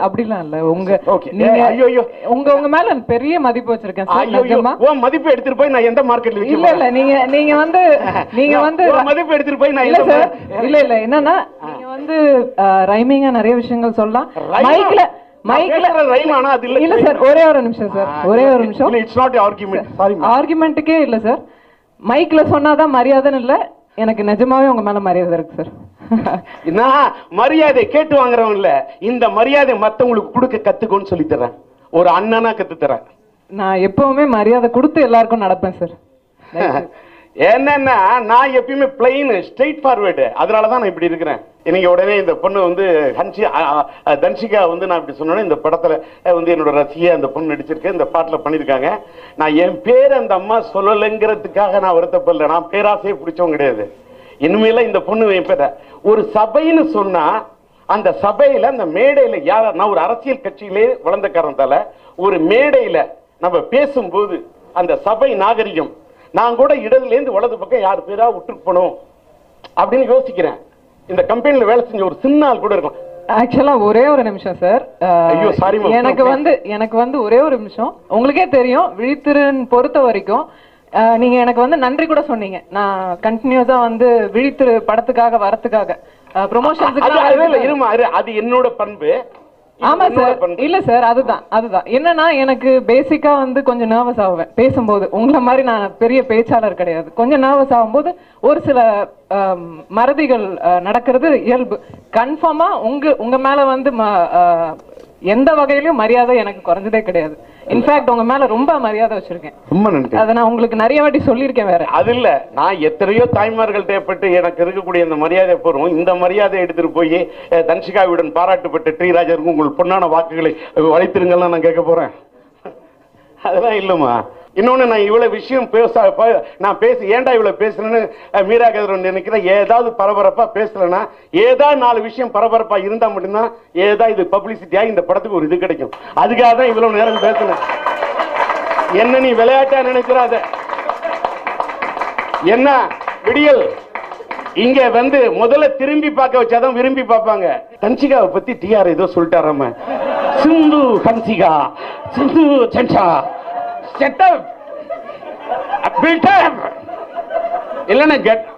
அப்படிலாம் இல்ல உங்க Okay. நீங்க ஏய், ஐயோ, ஐயோ. உங்க உங்க மேல பெரிய மதிப்பு வச்சிருக்கேன் சார் ஐயோ நிஜமா உன் மதிப்பு எடுத்துட்டு போய் நான் எந்த மார்க்கெட்ல இல்ல இல்ல நீங்க நீங்க வந்து நீங்க வந்து உன் மதிப்பு எடுத்துட்டு போய் நான் இல்ல எந்த சார் mar- இல்ல இல்ல என்னன்னா நீங்க வந்து ரைமிங்கா நிறைய விஷயங்கள் சொல்லலாம் Rhyme-ஆ? மைக்ல நான் மைக்ல பேசுறது rhyme ஆனா அது இல்ல. இல்ல சார் ஒரே ஒரு நிமிஷம் சார் ஒரே ஒரு நிமிஷம் இட்ஸ் நாட் ஆர்குமெண்ட் சாரி ஆர்குமெண்ட்டுக்கே இல்ல சார் மைக்ல சொன்னாதான் மரியாதைன்னு இல்ல எனக்கு நிஜமாவே உங்க மேல மரியாதை இருக்கு சார் நான் மரியாதை கேட்டு வாங்குறவன் இல்ல இந்த மரியாதை மத்தவங்களுக்கு கொடுக்க கத்துக்கோன்னு சொல்லி தர்றேன் ஒரு அண்ணனா கத்து தரேன் நான் எப்பவுமே மரியாதை கொடுத்து எல்லாருக்கும் நடப்பேன் சார் என்னன்னா நான் எப்பயுமே பிளைன் ஸ்ட்ரெயிட் ஃபார்வேர்டு அதனால தான் நான் இப்படி இருக்கிறேன் இன்னைக்கு உடனே இந்த பொண்ணு வந்து ஹன்சி அ, அ, தன்சிகா வந்து நான் இப்படி சொன்னோன்னே இந்த படத்துல அஹ், வந்து என்னோட ரசிகை அந்த பொண்ணு நடிச்சிருக்கு இந்த பாட்டுல பண்ணிருக்காங்க நான் என் பேர் அந்த அம்மா சொல்லலைங்கிறதுக்காக நான் வருத்தப்படல நான் பேராசையை பிடிச்சவங்க கிடையாது இனிமேல இந்த பொண்ணு என் பேர ஒரு சபைன்னு சொன்னா அந்த சபையில அந்த மேடையில யார் நான் ஒரு அரசியல் கட்சியிலே வளர்ந்த காரணத்தால ஒரு மேடையில நம்ம பேசும்போது அந்த சபை நாகரிகம் நான் கூட இடதுல இருந்து வலது பக்கம் யார் பேரா விட்டுருப்பணும் அப்படின்னு யோசிக்கிறேன் இந்த கம்பெனில வேலை செஞ்ச ஒரு சின்ன ஆள் கூட இருக்கும் ஆக்சுவலா ஒரே ஒரு நிமிஷம் சார் ஐயோ, sorry ma'am. எனக்கு வந்து எனக்கு வந்து ஒரே ஒரு நிமிஷம் உங்களுக்கே தெரியும் விழித்திருன் பொறுத்த வரைக்கும் அஹ், நீங்க எனக்கு வந்து நன்றி கூட சொன்னீங்க நான் கண்டினியூஸா வந்து விழித்திரு படத்துக்காக வரத்துக்காக அது அது இல்ல, ப்ரொமோஷன்ஸுக்கு இருமா இரு, அது என்னோட பண்பு இது ஆமா என்னோட சார் பண்பு. இல்ல சார் அதுதான் அதுதான் என்னன்னா எனக்கு பேசிக்கா வந்து கொஞ்சம் நர்வஸ் ஆகுவேன் பேசும்போது உங்களை மாதிரி நான் பெரிய பேச்சாளர் கிடையாது கொஞ்சம் நர்வஸ் ஆகும்போது ஒரு சில ஆம், மறதிகள் அஹ், நடக்கிறது இயல்பு கன்ஃபார்மா உங்க உங்க மேல வந்து ம- அஹ், எந்த வகையிலயும் மரியாதை எனக்கு குறைஞ்சதே கிடையாது இன்ஃபேக்ட் உங்க மேல ரொம்ப மரியாதை வச்சிருக்கேன் ரொம்ப நன்றி அதை நான் உங்களுக்கு நிறைய வாட்டி சொல்லியிருக்கேன் வேற அது இல்ல நான் எத்தனையோ தாய்மார்கள்ட்ட பட்டு எனக்கு இருக்கக்கூடிய இந்த மரியாதை போறோம் இந்த மரியாதை எடுத்துட்டு போய் அஹ், தன்சிகாவுடன் பாராட்டுப்பட்ட ஸ்ரீராஜருக்கு உங்கள் பொன்னான வாக்குகளை வளைத்திருங்கள்லாம் நான் கேட்க போறேன் அதெல்லாம் இல்லம்மா இன்னொன்னு நான் இவ்வளவு விஷயம் பேச ப- நான் பேச ஏன்டா இவ்வளவு பேசுறேன்னு அஹ், மீரா கதிரவன் நினைக்கிறேன் ஏதாவது பரபரப்பா பேசலன்னா ஏதாவது நாலு விஷயம் பரபரப்பா இருந்தா மட்டும்தான் ஏதா இது பப்ளிசிட்டியா இந்த படத்துக்கு ஒரு இது கிடைக்கும் அதுக்காக தான் இவ்வளவு நேரம் பேசினேன் என்ன நீ விளையாட்டா நினைக்கிறாத என்ன விடியல் இங்க வந்து முதல்ல திரும்பி பார்க்க வச்சாதான் விரும்பி பார்ப்பாங்க ஹன்சிகாவை பத்தி டிஆர் ஏதோ சொல்லிட்டாராம சிந்து ஹன்சிகா சிந்து சன்சா செட்டப் பில்டப் இல்லைன்னா கெட்